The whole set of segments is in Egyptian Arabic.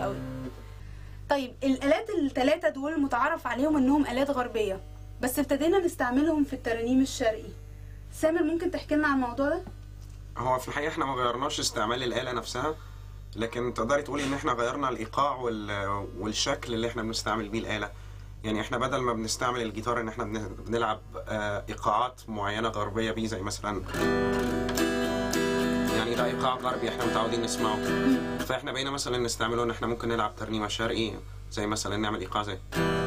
قوي طيب الالات الثلاثه دول متعارف عليهم انهم الات غربيه بس ابتدينا نستعملهم في الترانيم الشرقي سامر ممكن تحكي لنا عن الموضوع ده هو في الحقيقة احنا ما غيرناش استعمال الآلة نفسها لكن تقدري تقولي ان احنا غيرنا الإيقاع وال... والشكل اللي احنا بنستعمل بيه الآلة يعني احنا بدل ما بنستعمل الجيتار ان احنا بن- بنلعب آه، إيقاعات معينة غربية بيه زي مثلا يعني ده إيقاع غربي احنا متعودين نسمعه فاحنا بقينا مثلا نستعمله ان احنا ممكن نلعب ترنيمة شرقي زي مثلا نعمل إيقاع زي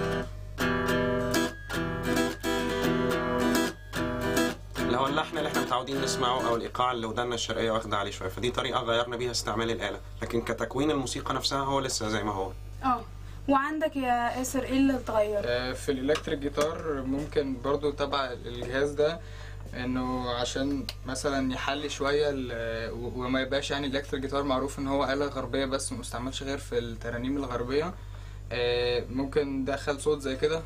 اللي هو اللحن اللي احنا متعودين نسمعه او الايقاع اللي ودنا الشرقيه واخده عليه شويه فدي طريقه غيرنا بيها استعمال الاله لكن كتكوين الموسيقى نفسها هو لسه زي ما هو اه وعندك يا اسر ايه اللي اتغير آه، في الالكتريك جيتار ممكن برضو تبع الجهاز ده انه عشان مثلا يحلي شويه ال- و- وما يبقاش يعني الالكتريك جيتار معروف ان هو آلة غربيه بس ما مستعملش غير في الترانيم الغربيه آه، ممكن ندخل صوت زي كده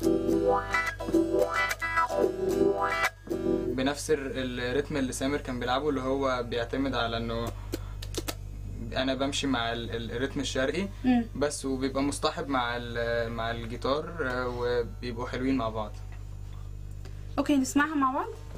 بنفس ال- الريتم اللي سامر كان بيلعبه اللي هو بيعتمد على انه انا بمشي مع ال- ال- الريتم الشرقي مم. بس وبيبقى مصطحب مع ال- مع الجيتار آه، وبيبقوا حلوين مع بعض اوكي نسمعها مع بعض